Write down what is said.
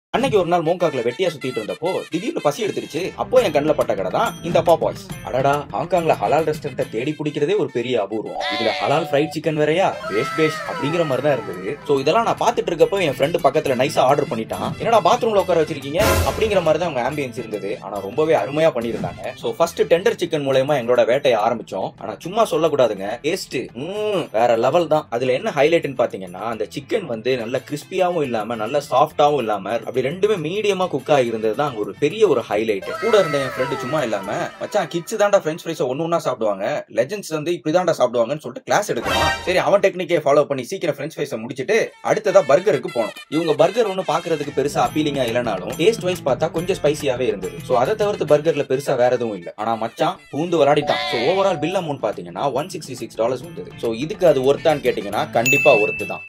அன்னைக்கு ஒரு நாள் மோங்காக்ல வெட்டியா சுத்திட்டு இருந்தப்போ திடீர்னு பசி எடுத்துருச்சு அப்போ என் கண்ணுல பட்ட கடை தான் இந்த பாபாய்ஸ் அடடா ஹாங்காங்ல ஹலால் ரெஸ்டாரண்ட்டை தேடி பிடிக்கிறதே ஒரு பெரிய அபூர்வம் இதுல ஹலால் ஃப்ரைட் சிக்கன் வேறயா பேஷ் பேஷ் அப்படிங்கிற மாதிரி தான் இருந்தது சோ இதெல்லாம் நான் பாத்துட்டு இருக்கப்போ என் ஃப்ரெண்டு பக்கத்துல நைஸா ஆர்டர் பண்ணிட்டான் என்னடா பாத்ரூம்ல உட்கார வச்சிருக்கீங்க அப்படிங்கிற மாதிரி தான் அவங்க ஆம்பியன்ஸ் இருந்தது ஆனா ரொம்பவே அருமையா பண்ணியிருந்தாங்க சோ ஃபர்ஸ்ட் டெண்டர் சிக்கன் மூலயமா எங்களோட வேட்டையை ஆரம்பிச்சோம் ஆனா சும்மா சொல்லக்கூடாதுங்க டேஸ்ட் வேற லெவல் தான் அதுல என்ன ஹைலைட்னு பாத்தீங்கன்னா அந்த சிக்கன் வந்து நல்ல கிறிஸ்பியாவும் இல்லாம நல்ல சாஃப்டாவும் இல்லாம அப்படி ரெண்டுமே மீடியமா குக் ஆகி இருந்தது தான் ஒரு பெரிய ஒரு ஹைலைட் கூட இருந்த என் ஃப்ரெண்டு சும்மா இல்லாம மச்சான் கிட்ஸ் தான்டா ஃப்ரெஞ்ச் ஃப்ரைஸ் ஒன்னு ஒன்னா சாப்பிடுவாங்க லெஜெண்ட்ஸ் வந்து இப்படிதான்டா சாப்பிடுவாங்கன்னு சொல்லிட்டு கிளாஸ் எடுக்கலாம் சரி அவன் டெக்னிக்கே ஃபாலோ பண்ணி சீக்கிரம் ஃப்ரெஞ்ச் ஃப்ரைஸை முடிச்சிட்டு அடுத்ததா பர்கருக்கு போனோம் இவங்க பர்கர் ஒன்னு பாக்குறதுக்கு பெருசா அப்பீலிங்கா இல்லைனாலும் டேஸ்ட் வைஸ் பார்த்தா கொஞ்சம் ஸ்பைசியாவே இருந்தது சோ அதை தவிர்த்து பர்கர்ல பெருசா வேற எதுவும் இல்ல ஆனா மச்சான் பூந்து விளையாடிட்டான் சோ ஓவரால் பில் அமௌண்ட் பாத்தீங்கன்னா ஒன் சிக்ஸ்டி சிக்ஸ் டாலர்ஸ் வந்தது சோ இதுக்கு அது ஒர்த்தான்னு கேட்டீங்கன்னா கண்டிப்பா ஒர்த்து தான்